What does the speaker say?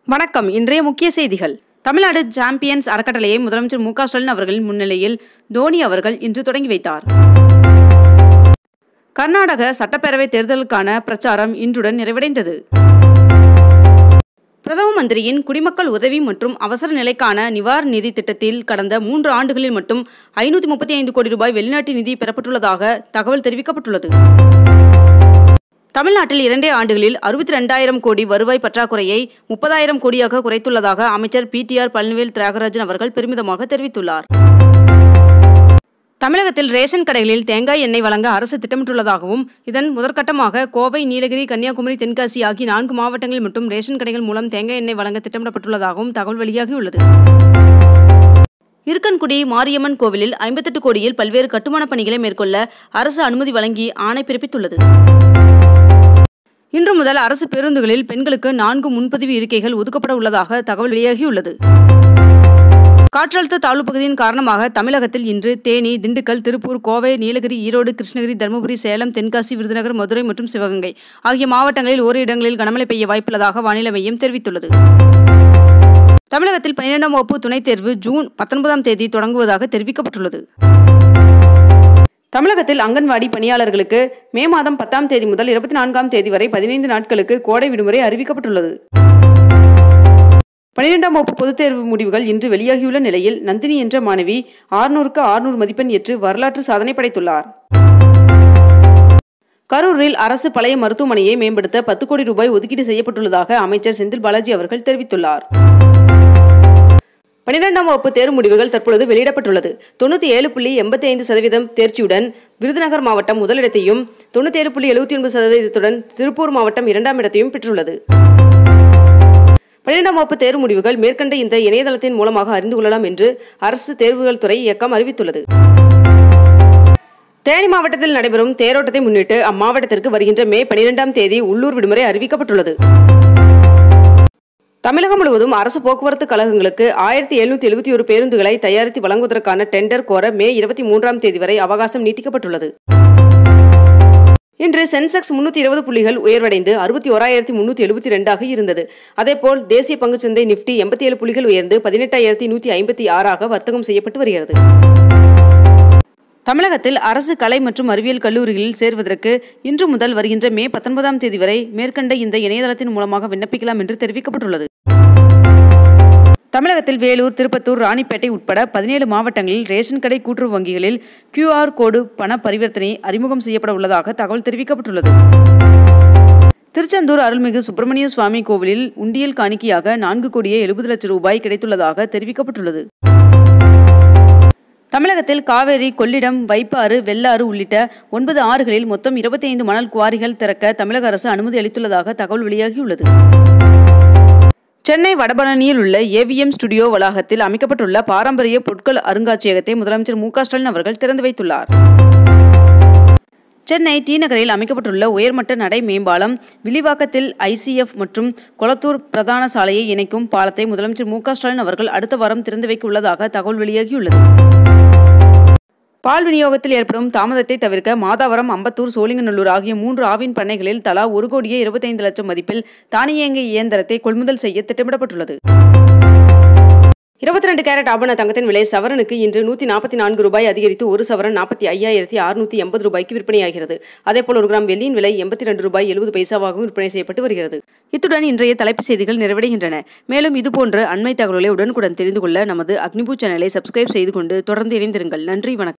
வணக்கம் இன்றைய முக்கிய செய்திகள் தமிழ்நாடு சாம்பியன்ஸ் அறக்கட்டளையை முதலமைச்சர் மு க ஸ்டாலின் அவர்களின் முன்னிலையில் தோனி அவர்கள் இன்று தொடங்கி வைத்தார் கர்நாடக சட்டப்பேரவை தேர்தலுக்கான பிரச்சாரம் இன்றுடன் நிறைவடைந்தது பிரதம மந்திரியின் குடிமக்கள் உதவி மற்றும் அவசர நிலைக்கான நிவாரண நிதி திட்டத்தில் கடந்த மூன்று ஆண்டுகளில் மட்டும் ஐநூற்றி முப்பத்தி ஐந்து கோடி ரூபாய் வெளிநாட்டு நிதி பெறப்பட்டுள்ளதாக தகவல் தெரிவிக்கப்பட்டுள்ளது தமிழ்நாட்டில் இரண்டே ஆண்டுகளில் அறுபத்தி ரெண்டாயிரம் கோடி வருவாய் பற்றாக்குறையை முப்பதாயிரம் கோடியாக குறைத்துள்ளதாக அமைச்சர் பிடிஆர் பழனிவேல் தியாகராஜன் அவர்கள் பெருமிதமாக தெரிவித்துள்ளார் தமிழகத்தில் ரேஷன் கடைகளில் தேங்காய் எண்ணெய் வழங்க அரசு திட்டமிட்டுள்ளதாகவும் இதன் முதற்கட்டமாக கோவை நீலகிரி கன்னியாகுமரி தென்காசி ஆகிய நான்கு மாவட்டங்களில் மட்டும் ரேஷன் கடைகள் மூலம் தேங்காய் எண்ணெய் வழங்க திட்டமிடப்பட்டுள்ளதாகவும் தகவல் வெளியாகியுள்ளது இருக்கன்குடி மாரியம்மன் கோவிலில் ஐம்பத்தெட்டு கோடியில் பல்வேறு கட்டுமானப் பணிகளை மேற்கொள்ள அரசு அனுமதி வழங்கி ஆணை பிறப்பித்துள்ளது இன்று முதல் அரசு பேருந்துகளில் பெண்களுக்கு நான்கு முன்பதிவு இருக்கைகள் ஒதுக்கப்பட உள்ளதாக தகவல் வெளியாகியுள்ளது காற்றழுத்த தாழ்வு பகுதியின் காரணமாக தமிழகத்தில் இன்று தேனி திண்டுக்கல் திருப்பூர் கோவை நீலகிரி ஈரோடு கிருஷ்ணகிரி தருமபுரி சேலம் தென்காசி விருதுநகர் மதுரை மற்றும் சிவகங்கை ஆகிய மாவட்டங்களில் ஓரிரு இடங்களில் கனமழை பெய்ய வாய்ப்புள்ளதாக வானிலை மையம் தெரிவித்துள்ளது தமிழகத்தில் பன்னிரெண்டாம் வகுப்பு துணைத் தேர்வு ஜூன் பத்தொன்பதாம் தேதி தொடங்குவதாக தெரிவிக்கப்பட்டுள்ளது தமிழகத்தில் அங்கன்வாடி பணியாளர்களுக்கு மே மாதம் பத்தாம் தேதி முதல் இருபத்தி நான்காம் தேதி வரை பதினைந்து நாட்களுக்கு கோடை விடுமுறை அறிவிக்கப்பட்டுள்ளது பனிரெண்டாம் வகுப்பு பொதுத் தேர்வு முடிவுகள் இன்று வெளியாகியுள்ள நிலையில் நந்தினி என்ற மாணவி ஆறுநூறுக்கு ஆறுநூறு மதிப்பெண் ஏற்று வரலாற்று சாதனை படைத்துள்ளார் கரூரில் அரசு பழைய மருத்துவமனையை மேம்படுத்த பத்து கோடி ரூபாய் ஒதுக்கீடு செய்யப்பட்டுள்ளதாக அமைச்சர் செந்தில் பாலாஜி அவர்கள் தெரிவித்துள்ளார் பனிரெண்டாம் வகுப்பு தேர்வு முடிவுகள் தற்பொழுது வெளியிடப்பட்டுள்ளது தொண்ணூற்றி ஏழு புள்ளி எண்பத்தி ஐந்து சதவீதம் தேர்ச்சியுடன் விருதுநகர் மாவட்டம் முதலிடத்தையும் தொண்ணூற்றி ஏழு புள்ளி எழுபத்தி ஒன்பது சதவீதத்துடன் திருப்பூர் மாவட்டம் இரண்டாம் இடத்தையும் பெற்றுள்ளது பன்னிரெண்டாம் வகுப்பு தேர்வு முடிவுகள் மேற்கண்ட இந்த இணையதளத்தின் மூலமாக அறிந்து கொள்ளலாம் என்று அரசு தேர்வுகள் துறை இயக்கம் அறிவித்துள்ளது தேனி மாவட்டத்தில் நடைபெறும் தேரோட்டத்தை முன்னிட்டு அம்மாவட்டத்திற்கு வருகின்ற மே பனிரெண்டாம் தேதி உள்ளூர் விடுமுறை அறிவிக்கப்பட்டுள்ளது தமிழகம் முழுவதும் அரசு போக்குவரத்து கழகங்களுக்கு ஆயிரத்தி எழுநூத்தி எழுபத்தி ஒரு பேருந்துகளை தயாரித்து வழங்குவதற்கான டெண்டர் கோர மே இருபத்தி மூன்றாம் தேதி வரை அவகாசம் நீட்டிக்கப்பட்டுள்ளது இன்று சென்செக்ஸ் முன்னூற்றி இருபது புள்ளிகள் உயர்வடைந்து அறுபத்தி ஓராயிரத்தி முன்னூற்றி எழுபத்தி ரெண்டாக இருந்தது அதேபோல் தேசிய பங்குச்சந்தை நிப்டி எண்பத்தி ஏழு புள்ளிகள் உயர்ந்து பதினெட்டாயிரத்தி நூற்றி ஐம்பத்தி ஆறாக வர்த்தகம் செய்யப்பட்டு வருகிறது தமிழகத்தில் அரசு கலை மற்றும் அறிவியல் கல்லூரிகளில் சேர்வதற்கு இன்று முதல் வருகின்ற மே பத்தொன்பதாம் தேதி வரை மேற்கண்ட இந்த இணையதளத்தின் மூலமாக விண்ணப்பிக்கலாம் என்று தெரிவிக்கப்பட்டுள்ளது தமிழகத்தில் வேலூர் திருப்பத்தூர் ராணிப்பேட்டை உட்பட பதினேழு மாவட்டங்களில் ரேஷன் கடை கூட்டுறவு வங்கிகளில் கியூஆர் கோடு பண பரிவர்த்தனை அறிமுகம் செய்யப்பட உள்ளதாக தகவல் தெரிவிக்கப்பட்டுள்ளது திருச்செந்தூர் அருள்மிகு சுப்பிரமணிய சுவாமி கோவிலில் உண்டியல் காணிக்கையாக நான்கு கோடியே எழுபது லட்சம் ரூபாய் கிடைத்துள்ளதாக தெரிவிக்கப்பட்டுள்ளது தமிழகத்தில் காவேரி கொள்ளிடம் வைப்பாறு வெள்ளாறு உள்ளிட்ட ஒன்பது ஆறுகளில் மொத்தம் இருபத்தி ஐந்து மணல் குவாரிகள் திறக்க தமிழக அரசு அனுமதி அளித்துள்ளதாக தகவல் வெளியாகியுள்ளது சென்னை வடபழனியில் உள்ள ஏவிஎம் ஸ்டுடியோ வளாகத்தில் அமைக்கப்பட்டுள்ள பாரம்பரிய பொருட்கள் அருங்காட்சியகத்தை முதலமைச்சர் மு க ஸ்டாலின் அவர்கள் திறந்து வைத்துள்ளார் சென்னை டி நகரில் அமைக்கப்பட்டுள்ள உயர்மட்ட நடை மேம்பாலம் விலிவாக்கத்தில் ஐசிஎஃப் மற்றும் கொளத்தூர் பிரதான சாலையை இணைக்கும் பாலத்தை முதலமைச்சர் மு க ஸ்டாலின் அவர்கள் அடுத்த வாரம் திறந்து வைக்க உள்ளதாக தகவல் வெளியாகியுள்ளது பால் விநியோகத்தில் ஏற்படும் தாமதத்தை தவிர்க்க மாதாவரம் அம்பத்தூர் சோழிங்கநல்லூர் ஆகிய மூன்று ஆவின் பண்ணைகளில் தலா ஒரு கோடியே இருபத்தைந்து லட்சம் மதிப்பில் தானியங்கி இயந்திரத்தை கொள்முதல் செய்ய திட்டமிடப்பட்டுள்ளது இருபத்தி ரெண்டு கேரட் ஆபண தங்கத்தின் விலை சவரனுக்கு இன்று நூற்றி நாற்பத்தி நான்கு ரூபாய் அதிகரித்து ஒரு சவரன் நாற்பத்தி ஐயாயிரத்தி அறுநூற்றி எண்பது ரூபாய்க்கு விற்பனையாகிறது அதேபோல் ஒரு கிராம் வெள்ளியின் விலை எண்பத்தி ரெண்டு ரூபாய் எழுபது பைசாவாகவும் விற்பனை செய்யப்பட்டு வருகிறது இத்துடன் இன்றைய தலைப்புச் செய்திகள் நிறைவடைகின்றன மேலும் இதுபோன்ற அண்மை தகவல்களை உடனுக்குடன் தெரிந்து கொள்ள நமது அக்னிபூ சேனலை சப்ஸ்கிரைப் செய்து கொண்டு தொடர்ந்து இணைந்திருங்கள் நன்றி வணக்கம்